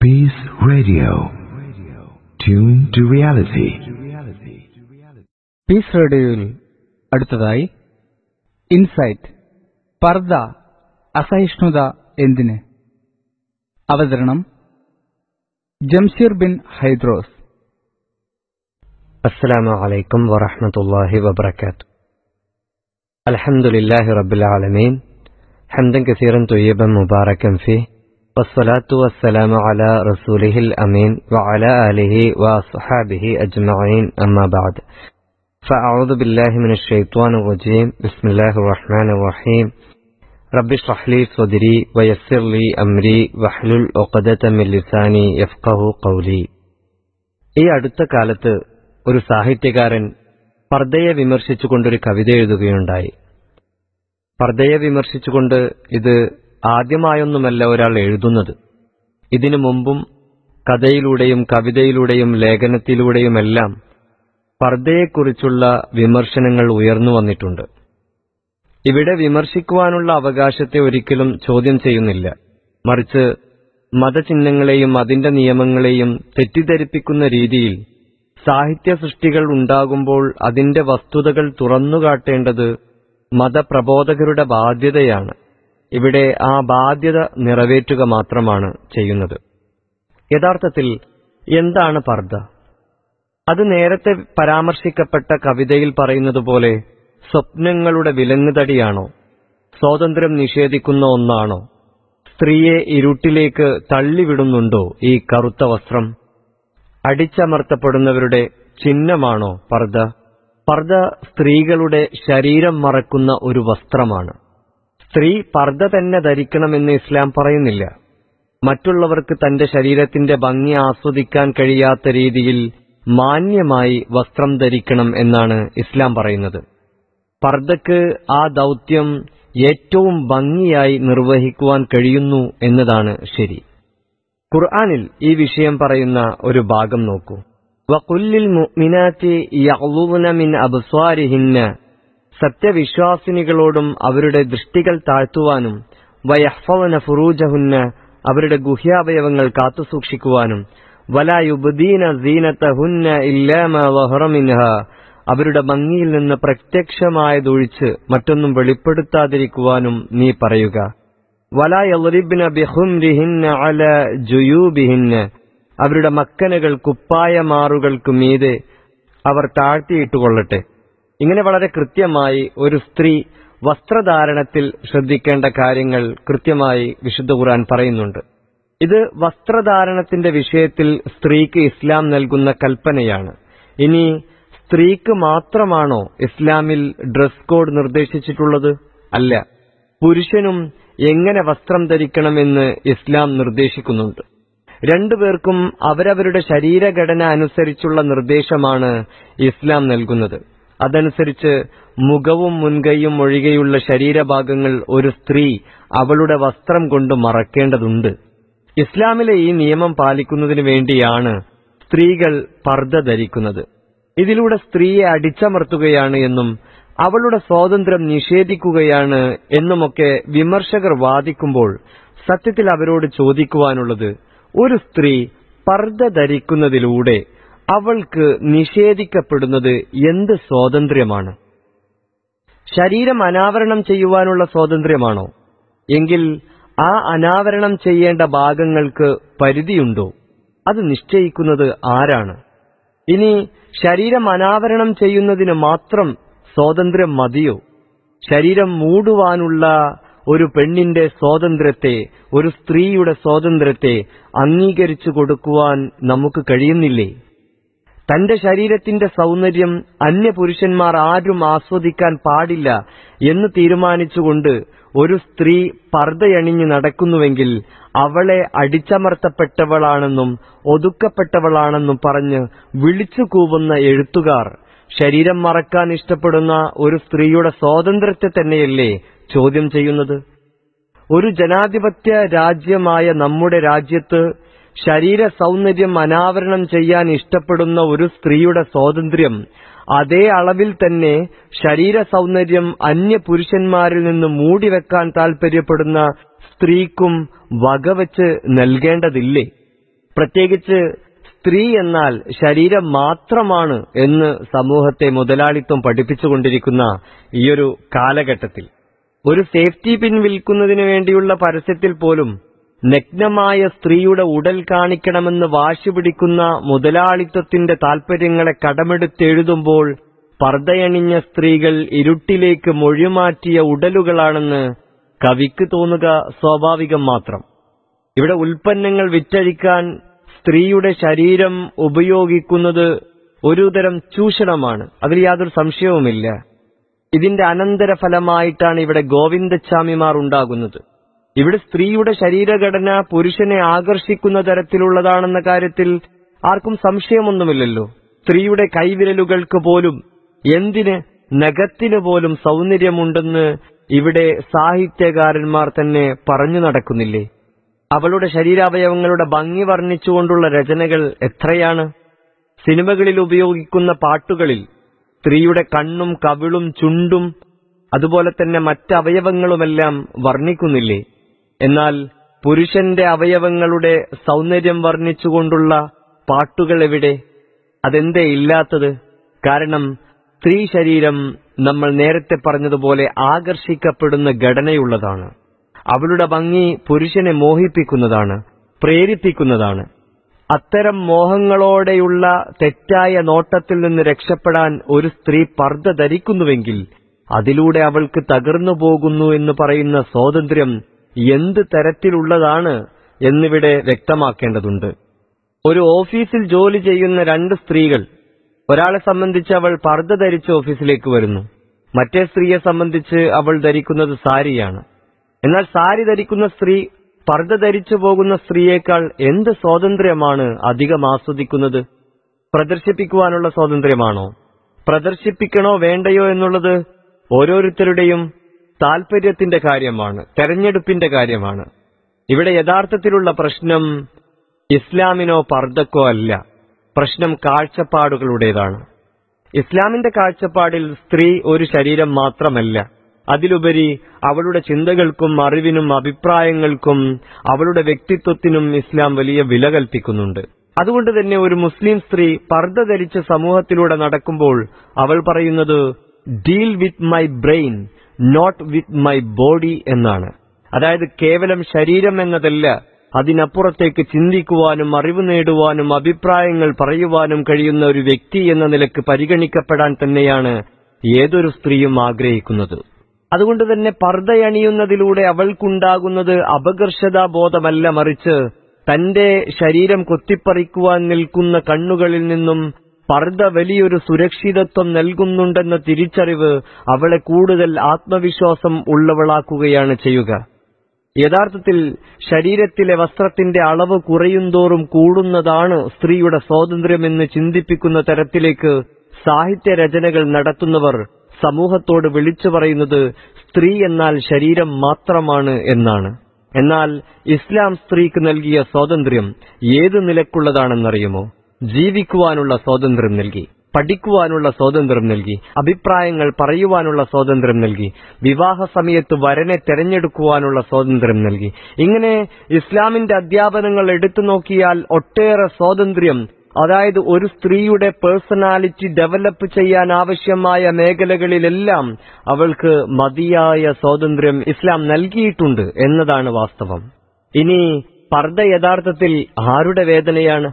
Peace Radio. Tune to reality. Peace റേഡിയോയിൽ അടുത്തതായി insight പർദ അസഹിഷ്ണുത എന്തിന് അവതരണം ജംഷീർ ബിൻ ഹൈദ്രോസ് السلام عليكم ورحمة الله وبركاته الحمد لله رب العالمين حمدا كثيرا طيبا مباركا فيه والصلاة والسلام على رسوله الأمين وعلى آله وأصحابه أجمعين أما بعد فأعوذ بالله من الشيطان الرجيم بسم الله الرحمن الرحيم رب اشرح لي صدري ويسر لي أمري واحلل عقدة من لساني يفقه قولي ഈ അടുത്ത കാലത്ത് ഒരു സാഹിത്യകാരൻ പർദ്ദയെ വിമർശിച്ചുകൊണ്ടൊരു കവിത എഴുതുകയുണ്ടായി പർദ്ദയെ വിമർശിച്ചുകൊണ്ട് ഇത് ആദ്യമായൊന്നുമല്ല ഒരാൾ എഴുതുന്നത് ഇതിനു മുമ്പും കഥയിലൂടെയും കവിതയിലൂടെയും ലേഖനത്തിലൂടെയുമെല്ലാം പർദ്ദയെക്കുറിച്ചുള്ള വിമർശനങ്ങൾ ഉയർന്നു വന്നിട്ടുണ്ട് ഇവിടെ വിമർശിക്കുവാനുള്ള അവകാശത്തെ ഒരിക്കലും ചോദ്യം ചെയ്യുന്നില്ല മറിച്ച് മതചിഹ്നങ്ങളെയും അതിന്റെ നിയമങ്ങളെയും തെറ്റിദ്ധരിപ്പിക്കുന്ന രീതിയിൽ സാഹിത്യ സൃഷ്ടികൾ ഉണ്ടാകുമ്പോൾ അതിന്റെ വസ്തുതകൾ തുറന്നുകാട്ടേണ്ടത് മതപ്രബോധകരുടെ ബാധ്യതയാണ് ഇവിടെ ആ ബാധ്യത നിറവേറ്റുക മാത്രമാണ് ചെയ്യുന്നത് യഥാർത്ഥത്തിൽ എന്താണ് പർദ്ദ അത് നേരത്തെ പരാമർശിക്കപ്പെട്ട കവിതയിൽ പറയുന്നത് പോലെ സ്വപ്നങ്ങളുടെ വിലങ്ങുതടിയാണോ സ്വാതന്ത്ര്യം നിഷേധിക്കുന്ന ഒന്നാണോ സ്ത്രീയെ ഇരുട്ടിലേക്ക് തള്ളിവിടുന്നുണ്ടോ ഈ കറുത്ത വസ്ത്രം അടിച്ചമർത്തപ്പെടുന്നവരുടെ ചിഹ്നമാണോ പർദ്ദ പർദ്ദ സ്ത്രീകളുടെ ശരീരം മറക്കുന്ന ഒരു വസ്ത്രമാണ് സ്ത്രീ പർദ്ദ തന്നെ ധരിക്കണമെന്ന് ഇസ്ലാം പറയുന്നില്ല മറ്റുള്ളവർക്ക് തന്റെ ശരീരത്തിന്റെ ഭംഗി ആസ്വദിക്കാൻ കഴിയാത്ത രീതിയിൽ മാന്യമായി വസ്ത്രം ധരിക്കണം എന്നാണ് ഇസ്ലാം പറയുന്നത് പർദ്ദക്ക് ആ ദൗത്യം ഏറ്റവും ഭംഗിയായി നിർവഹിക്കുവാൻ കഴിയുന്നു എന്നതാണ് ശരി ഖുർആനിൽ ഈ വിഷയം പറയുന്ന ഒരു ഭാഗം നോക്കൂ വഖുല്ലിൽ മുഅ്മിനാത്തി യഗ്ളുന മിൻ അബ്സ്വാരിഹിന്ന സത്യവിശ്വാസിനികളോടും അവരുടെ ദൃഷ്ടികൾ താഴ്ത്തുവാനും വയഹ്ഫവന ഫുറൂജഹുന്ന അവരുടെ ഗുഹ്യാവയവങ്ങൾ കാത്തുസൂക്ഷിക്കുവാനും വലാ യുബ്ദീന സീനത്തഹുന്ന ഇല്ലാ മാ വഹറ മിൻഹ അവരുടെ ഭംഗിയിൽ നിന്ന് പ്രത്യക്ഷമായതൊഴിച്ച് മറ്റൊന്നും വെളിപ്പെടുത്താതിരിക്കുവാനും നീ പറയുക വലാ യളിബ്ന ബിഹുംരിഹിന്ന അല ജുയൂബിഹിന്ന അവരുടെ മക്കനുകൾ കുപ്പായമാറുകൾക്ക് മീതെ അവർ താഴ്ത്തിയിട്ടുകൊള്ളട്ടെ ഇങ്ങനെ വളരെ കൃത്യമായി ഒരു സ്ത്രീ വസ്ത്രധാരണത്തിൽ ശ്രദ്ധിക്കേണ്ട കാര്യങ്ങൾ കൃത്യമായി വിശുദ്ധ ഖുർആൻ പറയുന്നുണ്ട് ഇത് വസ്ത്രധാരണത്തിന്റെ വിഷയത്തിൽ സ്ത്രീക്ക് ഇസ്ലാം നൽകുന്ന കൽപ്പനയാണ് ഇനി സ്ത്രീക്ക് മാത്രമാണോ ഇസ്ലാമിൽ ഡ്രസ് കോഡ് നിർദ്ദേശിച്ചിട്ടുള്ളത് അല്ല പുരുഷനും എങ്ങനെ വസ്ത്രം ധരിക്കണമെന്ന് ഇസ്ലാം നിർദ്ദേശിക്കുന്നുണ്ട് രണ്ടുപേർക്കും അവരവരുടെ ശരീരഘടന അനുസരിച്ചുള്ള നിർദ്ദേശമാണ് ഇസ്ലാം നൽകുന്നത് അതനുസരിച്ച് മുഖവും മുൻകൈയും ഒഴികെയുള്ള ശരീരഭാഗങ്ങൾ ഒരു സ്ത്രീ അവളുടെ വസ്ത്രം കൊണ്ട് മറക്കേണ്ടതുണ്ട് ഇസ്ലാമിലെ ഈ നിയമം പാലിക്കുന്നതിന് വേണ്ടിയാണ് സ്ത്രീകൾ പർദ്ദ ധരിക്കുന്നത് ഇതിലൂടെ സ്ത്രീയെ അടിച്ചമർത്തുകയാണ് എന്നും അവളുടെ സ്വാതന്ത്ര്യം നിഷേധിക്കുകയാണ് എന്നുമൊക്കെ വിമർശകർ വാദിക്കുമ്പോൾ സത്യത്തിൽ അവരോട് ചോദിക്കുവാനുള്ളത് ഒരു സ്ത്രീ പർദ്ദ ധരിക്കുന്നതിലൂടെ അവൾക്ക് നിഷേധിക്കപ്പെടുന്നത് എന്ത് സ്വാതന്ത്ര്യമാണ് ശരീരം അനാവരണം ചെയ്യുവാനുള്ള സ്വാതന്ത്ര്യമാണോ എങ്കിൽ ആ അനാവരണം ചെയ്യേണ്ട ഭാഗങ്ങൾക്ക് പരിധിയുണ്ടോ അത് നിശ്ചയിക്കുന്നത് ആരാണ് ഇനി ശരീരം അനാവരണം ചെയ്യുന്നതിന് മാത്രം സ്വാതന്ത്ര്യം മതിയോ ശരീരം മൂടുവാനുള്ള ഒരു പെണ്ണിന്റെ സ്വാതന്ത്ര്യത്തെ ഒരു സ്ത്രീയുടെ സ്വാതന്ത്ര്യത്തെ അംഗീകരിച്ചു കൊടുക്കുവാൻ നമുക്ക് കഴിയുന്നില്ലേ തന്റെ ശരീരത്തിന്റെ സൗന്ദര്യം അന്യപുരുഷന്മാർ ആരും ആസ്വദിക്കാൻ പാടില്ല എന്ന് തീരുമാനിച്ചുകൊണ്ട് ഒരു സ്ത്രീ പർദ്ദയണിഞ്ഞ് നടക്കുന്നുവെങ്കിൽ അവളെ അടിച്ചമർത്തപ്പെട്ടവളാണെന്നും ഒതുക്കപ്പെട്ടവളാണെന്നും പറഞ്ഞ് വിളിച്ചു കൂവുന്ന എഴുത്തുകാർ ശരീരം മറക്കാൻ ഇഷ്ടപ്പെടുന്ന ഒരു സ്ത്രീയുടെ സ്വാതന്ത്ര്യത്തെ തന്നെയല്ലേ ചോദ്യം ചെയ്യുന്നത് ഒരു ജനാധിപത്യ രാജ്യമായ നമ്മുടെ രാജ്യത്ത് ശരീര സൗന്ദര്യം അനാവരണം ചെയ്യാൻ ഇഷ്ടപ്പെടുന്ന ഒരു സ്ത്രീയുടെ സ്വാതന്ത്ര്യം അതേ അളവിൽ തന്നെ ശരീര സൗന്ദര്യം അന്യ പുരുഷന്മാരിൽ നിന്ന് മൂടിവെക്കാൻ താൽപര്യപ്പെടുന്ന സ്ത്രീക്കും വകവെച്ച് നൽകേണ്ടതില്ലേ പ്രത്യേകിച്ച് സ്ത്രീ എന്നാൽ ശരീരം മാത്രമാണ് എന്ന് സമൂഹത്തെ മുതലാളിത്തം പഠിപ്പിച്ചുകൊണ്ടിരിക്കുന്ന ഈയൊരു കാലഘട്ടത്തിൽ ഒരു സേഫ്റ്റി പിൻ വിൽക്കുന്നതിന് വേണ്ടിയുള്ള പരസ്യത്തിൽ പോലും നഗ്നമായ സ്ത്രീയുടെ ഉടൽ കാണിക്കണമെന്ന് വാശി പിടിക്കുന്ന മുതലാളിത്തത്തിന്റെ താൽപര്യങ്ങളെ കടമെടുത്തെഴുതുമ്പോൾ പർദ്ദയണിഞ്ഞ സ്ത്രീകൾ ഇരുട്ടിലേക്ക് മൊഴിമാറ്റിയ ഉടലുകളാണെന്ന് കവിക്ക് തോന്നുക സ്വാഭാവികം മാത്രം ഇവിടെ ഉൽപ്പന്നങ്ങൾ വിറ്റഴിക്കാൻ സ്ത്രീയുടെ ശരീരം ഉപയോഗിക്കുന്നത് ഒരുതരം ചൂഷണമാണ് അതിൽ യാതൊരു സംശയവുമില്ല ഇതിന്റെ അനന്തരഫലമായിട്ടാണ് ഇവിടെ ഗോവിന്ദച്ചാമിമാർ ഉണ്ടാകുന്നത് ഇവിടെ സ്ത്രീയുടെ ശരീരഘടന പുരുഷനെ ആകർഷിക്കുന്ന തരത്തിലുള്ളതാണെന്ന കാര്യത്തിൽ ആർക്കും സംശയമൊന്നുമില്ലല്ലോ സ്ത്രീയുടെ കൈവിരലുകൾക്ക് പോലും എന്തിന് നഖത്തിന് പോലും സൗന്ദര്യമുണ്ടെന്ന് ഇവിടെ സാഹിത്യകാരന്മാർ തന്നെ പറഞ്ഞു നടക്കുന്നില്ലേ അവളുടെ ശരീരാവയവങ്ങളുടെ ഭംഗി വർണ്ണിച്ചുകൊണ്ടുള്ള രചനകൾ എത്രയാണ് സിനിമകളിൽ ഉപയോഗിക്കുന്ന പാട്ടുകളിൽ സ്ത്രീയുടെ കണ്ണും കവിളും ചുണ്ടും അതുപോലെ തന്നെ മറ്റവയവങ്ങളുമെല്ലാം വർണ്ണിക്കുന്നില്ലേ എന്നാൽ പുരുഷന്റെ അവയവങ്ങളുടെ സൗന്ദര്യം വർണ്ണിച്ചുകൊണ്ടുള്ള പാട്ടുകൾ എവിടെ അതെന്തേ ഇല്ലാത്തത് കാരണം സ്ത്രീ ശരീരം നമ്മൾ നേരത്തെ പറഞ്ഞതുപോലെ ആകർഷിക്കപ്പെടുന്ന ഘടനയുള്ളതാണ് അവളുടെ ഭംഗി പുരുഷനെ മോഹിപ്പിക്കുന്നതാണ് പ്രേരിപ്പിക്കുന്നതാണ് അത്തരം മോഹങ്ങളോടെയുള്ള തെറ്റായ നോട്ടത്തിൽ നിന്ന് രക്ഷപ്പെടാൻ ഒരു സ്ത്രീ പർദ്ദ ധരിക്കുന്നുവെങ്കിൽ അതിലൂടെ അവൾക്ക് തകർന്നു പോകുന്നു എന്ന് പറയുന്ന സ്വാതന്ത്ര്യം എന്ത് തരത്തിലുള്ളതാണ് എന്നിവിടെ വ്യക്തമാക്കേണ്ടതുണ്ട് ഒരു ഓഫീസിൽ ജോലി ചെയ്യുന്ന രണ്ട് സ്ത്രീകൾ ഒരാളെ സംബന്ധിച്ച് അവൾ പർദ്ദ ധരിച്ച് ഓഫീസിലേക്ക് വരുന്നു മറ്റേ സ്ത്രീയെ സംബന്ധിച്ച് അവൾ ധരിക്കുന്നത് സാരിയാണ് എന്നാൽ സാരി ധരിക്കുന്ന സ്ത്രീ പർദ്ദ ധരിച്ചു പോകുന്ന സ്ത്രീയേക്കാൾ എന്ത് സ്വാതന്ത്ര്യമാണ് അധികം ആസ്വദിക്കുന്നത് പ്രദർശിപ്പിക്കുവാനുള്ള സ്വാതന്ത്ര്യമാണോ പ്രദർശിപ്പിക്കണോ വേണ്ടയോ എന്നുള്ളത് ഓരോരുത്തരുടെയും താൽപര്യത്തിന്റെ കാര്യമാണ് തെരഞ്ഞെടുപ്പിന്റെ കാര്യമാണ് ഇവിടെ യഥാർത്ഥത്തിലുള്ള പ്രശ്നം ഇസ്ലാമിനോ പർദ്ദക്കോ അല്ല പ്രശ്നം കാഴ്ചപ്പാടുകളുടേതാണ് ഇസ്ലാമിന്റെ കാഴ്ചപ്പാടിൽ സ്ത്രീ ഒരു ശരീരം മാത്രമല്ല അതിലുപരി അവളുടെ ചിന്തകൾക്കും അറിവിനും അഭിപ്രായങ്ങൾക്കും അവളുടെ വ്യക്തിത്വത്തിനും ഇസ്ലാം വലിയ വില കൽപ്പിക്കുന്നുണ്ട് അതുകൊണ്ട് തന്നെ ഒരു മുസ്ലിം സ്ത്രീ പർദ്ദ ധരിച്ച് സമൂഹത്തിലൂടെ നടക്കുമ്പോൾ അവൾ പറയുന്നത് deal with my brain not with my body എന്നാണ് അതായത് കേവലം ശരീരം എന്നതല്ല അതിനപ്പുറത്തേക്ക് ചിന്തിക്കുവാനും അറിവ് നേടുവാനും അഭിപ്രായങ്ങൾ പറയുവാനും കഴിയുന്ന ഒരു വ്യക്തി എന്ന നിലക്ക് പരിഗണിക്കപ്പെടാൻ തന്നെയാണ് ഏതൊരു സ്ത്രീയും ആഗ്രഹിക്കുന്നത് അതുകൊണ്ട് തന്നെ പർദ്ദയണിയുന്നതിലൂടെ അവൾക്കുണ്ടാകുന്നത് അപകർഷതാ ബോധമല്ല മറിച്ച് തന്റെ ശരീരം കൊത്തിപ്പറിക്കുവാൻ നിൽക്കുന്ന കണ്ണുകളിൽ നിന്നും പർദ്ദ വലിയൊരു സുരക്ഷിതത്വം നൽകുന്നുണ്ടെന്ന തിരിച്ചറിവ് അവളെ കൂടുതൽ ആത്മവിശ്വാസം ഉള്ളവളാക്കുകയാണ് ചെയ്യുക യഥാർത്ഥത്തിൽ ശരീരത്തിലെ വസ്ത്രത്തിന്റെ അളവ് കുറയുന്തോറും കൂടുന്നതാണ് സ്ത്രീയുടെ സ്വാതന്ത്ര്യമെന്ന് ചിന്തിപ്പിക്കുന്ന തരത്തിലേക്ക് സാഹിത്യ രചനകൾ നടത്തുന്നവർ സമൂഹത്തോട് വിളിച്ചു പറയുന്നത് സ്ത്രീ എന്നാൽ ശരീരം മാത്രമാണ് എന്നാണ് എന്നാൽ ഇസ്ലാം സ്ത്രീക്ക് നൽകിയ സ്വാതന്ത്ര്യം ഏതു നിലക്കുള്ളതാണെന്നറിയുമോ ജീവിക്കുവാനുള്ള സ്വാതന്ത്ര്യം നൽകി പഠിക്കുവാനുള്ള സ്വാതന്ത്ര്യം നൽകി അഭിപ്രായങ്ങൾ പറയുവാനുള്ള സ്വാതന്ത്ര്യം നൽകി വിവാഹ സമയത്ത് വരനെ തെരഞ്ഞെടുക്കുവാനുള്ള സ്വാതന്ത്ര്യം നൽകി ഇങ്ങനെ ഇസ്ലാമിന്റെ അധ്യാപനങ്ങൾ എടുത്തു നോക്കിയാൽ ഒട്ടേറെ സ്വാതന്ത്ര്യം അതായത് ഒരു സ്ത്രീയുടെ പേഴ്സണാലിറ്റി ഡെവലപ്പ് ചെയ്യാൻ ആവശ്യമായ മേഖലകളിലെല്ലാം അവൾക്ക് മതിയായ സ്വാതന്ത്ര്യം ഇസ്ലാം നൽകിയിട്ടുണ്ട് എന്നതാണ് വാസ്തവം ഇനി പർദ്ദ യഥാർത്ഥത്തിൽ ആരുടെ വേദനയാണ്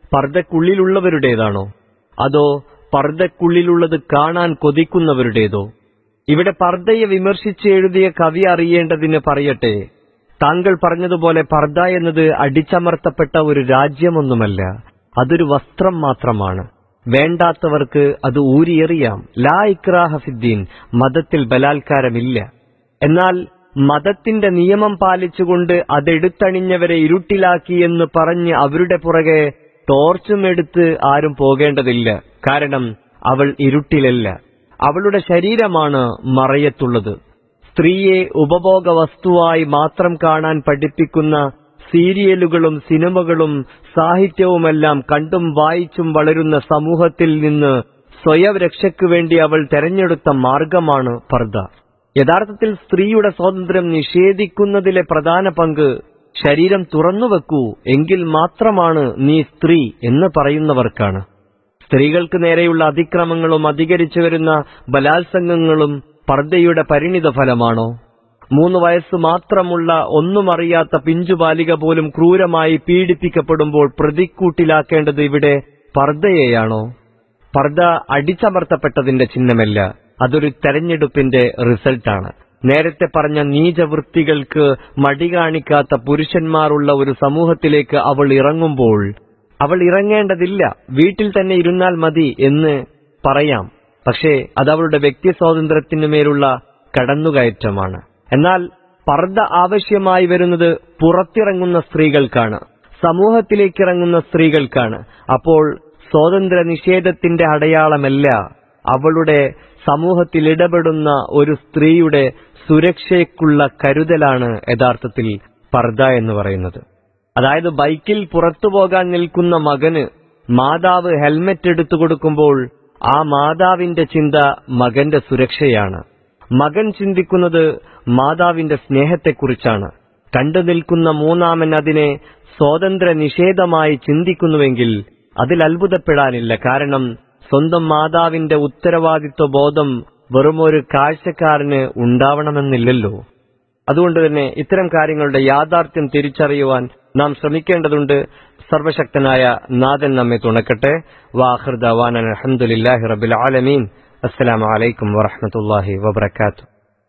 പർദ്ദക്കുള്ളിലുള്ളവരുടേതാണോ അതോ പർദ്ദക്കുള്ളിലുള്ളത് കാണാൻ കൊതിക്കുന്നവരുടേതോ ഇവിടെ പർദ്ദയെ വിമർശിച്ച് എഴുതിയ കവി അറിയേണ്ടതിന് പറയട്ടെ താങ്കൾ പറഞ്ഞതുപോലെ പർദ്ദ എന്നത് അടിച്ചമർത്തപ്പെട്ട ഒരു രാജ്യമൊന്നുമല്ല അതൊരു വസ്ത്രം മാത്രമാണ് വേണ്ടാത്തവർക്ക് അത് ഊരിയെറിയാം ലാ ഇക്രാഹ ഫിദ്ദീൻ മതത്തിൽ ബലാത്കാരമില്ല എന്നാൽ മതത്തിന്റെ നിയമം പാലിച്ചുകൊണ്ട് അതെടുത്തണിഞ്ഞവരെ ഇരുട്ടിലാക്കി എന്ന് പറഞ്ഞ് അവരുടെ പുറകെ ടോർച്ചും എടുത്ത് ആരും പോകേണ്ടതില്ല കാരണം അവൾ ഇരുട്ടിലല്ല അവളുടെ ശരീരമാണ് മറയത്തുള്ളത് സ്ത്രീയെ ഉപഭോഗ വസ്തുവായി മാത്രം കാണാൻ പഠിപ്പിക്കുന്ന സീരിയലുകളും സിനിമകളും സാഹിത്യവുമെല്ലാം കണ്ടും വായിച്ചും വളരുന്ന സമൂഹത്തിൽ നിന്ന് സ്വയം രക്ഷയ്ക്കു വേണ്ടി അവൾ തെരഞ്ഞെടുത്ത മാർഗമാണ് പർദ്ദ യഥാർത്ഥത്തിൽ സ്ത്രീയുടെ സ്വാതന്ത്ര്യം നിഷേധിക്കുന്നതിലെ പ്രധാന പങ്ക് ശരീരം തുറന്നുവെക്കൂ എങ്കിൽ മാത്രമാണ് നീ സ്ത്രീ എന്ന് പറയുന്നവർക്കാണ് സ്ത്രീകൾക്ക് നേരെയുള്ള അതിക്രമങ്ങളും അധികരിച്ചു വരുന്ന ബലാത്സംഗങ്ങളും പർദ്ദയുടെ പരിണിത ഫലമാണോ മൂന്ന് വയസ്സ് മാത്രമുള്ള ഒന്നും അറിയാത്ത പിഞ്ചുബാലിക പോലും ക്രൂരമായി പീഡിപ്പിക്കപ്പെടുമ്പോൾ പ്രതിക്കൂട്ടിലാക്കേണ്ടത് ഇവിടെ പർദ്ദയെയാണോ പർദ്ദ അടിച്ചമർത്തപ്പെട്ടതിന്റെ ചിഹ്നമല്ല അതൊരു തെരഞ്ഞെടുപ്പിന്റെ റിസൾട്ടാണ് നേരത്തെ പറഞ്ഞ നീചവൃത്തികൾക്ക് മടി കാണിക്കാത്ത പുരുഷന്മാരുള്ള ഒരു സമൂഹത്തിലേക്ക് അവൾ ഇറങ്ങുമ്പോൾ അവൾ ഇറങ്ങേണ്ടതില്ല വീട്ടിൽ തന്നെ ഇരുന്നാൽ മതി എന്ന് പറയാം പക്ഷേ അത് അവളുടെ വ്യക്തി സ്വാതന്ത്ര്യത്തിനു മേലുള്ള കടന്നുകയറ്റമാണ് എന്നാൽ പർദ്ദ ആവശ്യമായി വരുന്നത് പുറത്തിറങ്ങുന്ന സ്ത്രീകൾക്കാണ് സമൂഹത്തിലേക്ക് ഇറങ്ങുന്ന സ്ത്രീകൾക്കാണ് അപ്പോൾ സ്വാതന്ത്ര്യ നിഷേധത്തിന്റെ അടയാളമല്ല അവളുടെ സമൂഹത്തിൽ ഇടപെടുന്ന ഒരു സ്ത്രീയുടെ സുരക്ഷയ്ക്കുള്ള കരുതലാണ് യഥാർത്ഥത്തിൽ പർദ്ദ എന്ന് പറയുന്നത് അതായത് ബൈക്കിൽ പുറത്തു പോകാൻ നിൽക്കുന്ന മകന് മാതാവ് ഹെൽമെറ്റ് എടുത്തു കൊടുക്കുമ്പോൾ ആ മാതാവിന്റെ ചിന്ത മകന്റെ സുരക്ഷയാണ് മകൻ ചിന്തിക്കുന്നത് മാതാവിന്റെ സ്നേഹത്തെക്കുറിച്ചാണ് കണ്ടു നിൽക്കുന്ന മൂന്നാമൻ അതിനെ സ്വാതന്ത്ര്യ നിഷേധമായി ചിന്തിക്കുന്നുവെങ്കിൽ അതിൽ അത്ഭുതപ്പെടാനില്ല കാരണം സ്വന്തം മാതാവിന്റെ ഉത്തരവാദിത്വ ബോധം വെറുമൊരു കാഴ്ചക്കാരന് ഉണ്ടാവണമെന്നില്ലല്ലോ അതുകൊണ്ട് തന്നെ ഇത്തരം കാര്യങ്ങളുടെ യാഥാർത്ഥ്യം തിരിച്ചറിയുവാൻ നാം ശ്രമിക്കേണ്ടതുണ്ട് സർവശക്തനായ നാഥൻ നമ്മെ തുണക്കട്ടെ വാഹൃദാൻ അലഹമുല്ലാഹി റബിൽ ആലമീൻ അസ്സലാമു അലൈക്കും വറഹമത്തല്ലാഹി വബർക്കാത്തു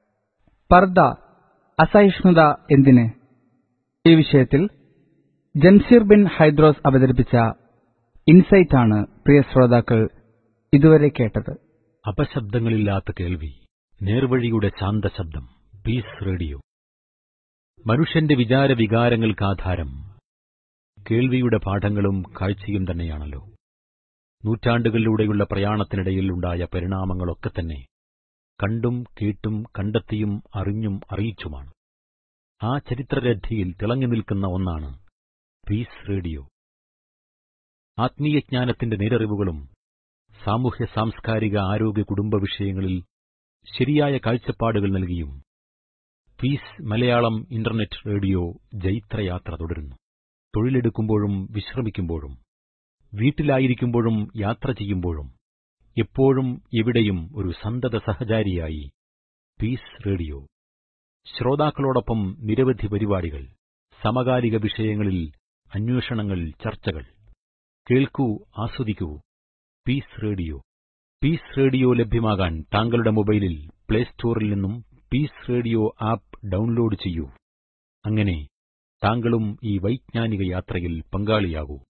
പർദ്ദ അസഹിഷ്ണുത എന്തിന് ഈ വിഷയത്തിൽ ജംഷീർ ബിൻ ഹൈദ്രോസ് അവതരിപ്പിച്ച ഇൻസൈറ്റ് ആണ് പ്രിയ ശ്രോതാക്കൾ ഇതുവരെ കേട്ടത് അപശബ്ദങ്ങളില്ലാത്ത കേൾവി നേർവഴിയുടെ ശാന്തശബ്ദം പീസ് റേഡിയോ മനുഷ്യന്റെ വിചാര വികാരങ്ങൾക്കാധാരം കേൾവിയുടെ പാഠങ്ങളും കാഴ്ചയും തന്നെയാണല്ലോ നൂറ്റാണ്ടുകളിലൂടെയുള്ള പ്രയാണത്തിനിടയിൽ ഉണ്ടായ പരിണാമങ്ങളൊക്കെ തന്നെ കണ്ടും കേട്ടും കണ്ടെത്തിയും അറിഞ്ഞും അറിയിച്ചുമാണ് ആ ചരിത്രരഥിയിൽ തിളങ്ങി നിൽക്കുന്ന ഒന്നാണ് പീസ് റേഡിയോ ആത്മീയജ്ഞാനത്തിന്റെ നേരറിവുകളും സാമൂഹ്യ സാംസ്കാരിക ആരോഗ്യ കുടുംബ വിഷയങ്ങളിൽ ശരിയായ കാഴ്ചപ്പാടുകൾ നൽകിയും പീസ് മലയാളം ഇന്റർനെറ്റ് റേഡിയോ ജൈത്രയാത്ര തുടരുന്നു തൊഴിലെടുക്കുമ്പോഴും വിശ്രമിക്കുമ്പോഴും വീട്ടിലായിരിക്കുമ്പോഴും യാത്ര ചെയ്യുമ്പോഴും എപ്പോഴും എവിടെയും ഒരു സന്തത സഹചാരിയായി പീസ് റേഡിയോ ശ്രോതാക്കളോടൊപ്പം നിരവധി പരിപാടികൾ സമകാലിക വിഷയങ്ങളിൽ അന്വേഷണങ്ങൾ ചർച്ചകൾ കേൾക്കൂ ആസ്വദിക്കൂ പീസ് റേഡിയോ പീസ് റേഡിയോ ലഭ്യമാകാൻ താങ്കളുടെ മൊബൈലിൽ പ്ലേ സ്റ്റോറിൽ നിന്നും പീസ് റേഡിയോ ആപ്പ് ഡൗൺലോഡ് ചെയ്യൂ അങ്ങനെ താങ്കളും ഈ വൈജ്ഞാനിക യാത്രയിൽ പങ്കാളിയാകൂ